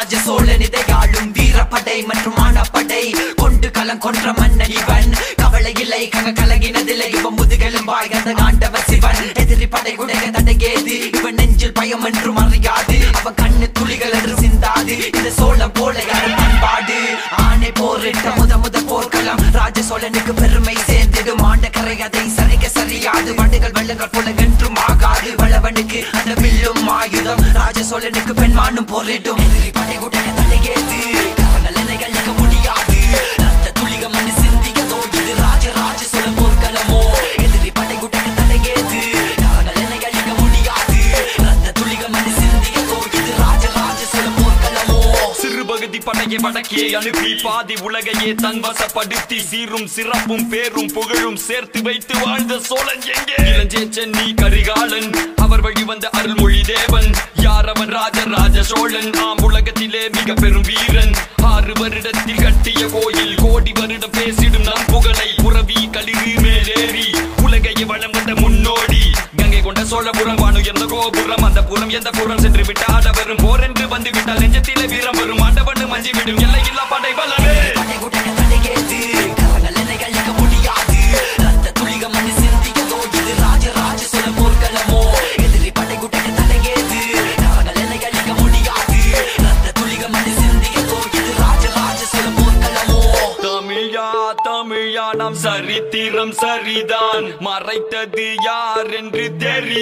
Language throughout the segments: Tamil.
ராஜ சோழன் இதை ஆளும் வீரப்படை மற்றும் மானப்படை கொண்டு களம் கொன்ற மன்னன் இவன் கவலை இல்லை கங்க கலகினதில்லை இவன் முதுகெலும் வாய் அந்த ஆண்டவ சிவன் எதிரி படை உடைய தடையேது இவன் நெஞ்சில் பயம் என்றும் அறியாது அவன் கண்ணு துளிகள் என்று சிந்தாது இந்த சோழம் போல யாரும் பண்பாடு ஆணை போரிட்ட முத முத போர்க்களம் ராஜ சோழனுக்கு பெருமை சேர்ந்திடும் ஆண்ட கரை அதை சரிக சரியாது வண்டுகள் வெள்ளங்கள் போல என்றும் ஆகாது வளவனுக்கு அந்த வில்லும் ஆயுதம் ராஜ சோழனுக்கு பெண்மானும் போரிடும் எதிரி படை உடைய தடையேது கரங்கள் என்னை அழிக்க முடியாது ரத்த துளிக மண்ணு சிந்தியதோ இது ராஜ ராஜ சோழன் போர்க்களமோ எதிரி படை உடைய தடையேது கரங்கள் என்னை அழிக்க முடியாது ரத்த துளிக மண்ணு சிந்தியதோ இது ராஜ ராஜ சோழன் போர்க்களமோ சிறு பகுதி படையை வடக்கே அனுப்பி பாதி உலகையே தன் வசப்படுத்தி சீரும் சிறப்பும் பேரும் புகழும் சேர்த்து வைத்து வாழ்ந்த சோழன் எங்கே இளஞ்சேச்சன் நீ கரிகாலன் அவர் வழி வந்த அருள்மொழி தேவன் யார் அவன் ராஜ ராஜ சோழன் ஆம் உலகத்திலே மிக பெரும் வீரன் ஆறு வருடத்தில் கட்டிய கோயில் கோடி வருடம் பேசிடும் நம் புகழை புறவி கலிறு மேலேறி உலகையை வளம் வந்த முன்னோடி கங்கை கொண்ட சோழபுரம் வானுயர்ந்த கோபுரம் அந்த புறம் எந்த புறம் சென்று விட்டாட வரும் போர் என்று வந்து விட்டால் நெஞ்சத்திலே வீரம் வரும் ஆண்டவன் மஞ்சி விடும் எல்லை இல்லா படை பலமே படை உடைய தடையேது கரங்கள் என்னை அழிக்க முடியாது ரத்த துளிக மண்ணு சிந்தியதோ இது ராஜ ராஜ சோழன் போர்க்களமோ எதிரி படை உடைய தடையேது கரங்கள் என்னை அழிக்க முடியாது ரத்த துளிக மண்ணு சிந்தியதோ இது ராஜ ராஜ சோழன் போர்க்களமோ தமிழா தமிழா நாம் சரித்திரம் சரிதான் மறைத்தது யார் என்று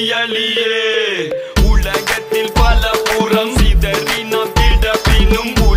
தெரியலையே உலகத்தில் பல புறம் சிதறி நாம் கிடப்பினும்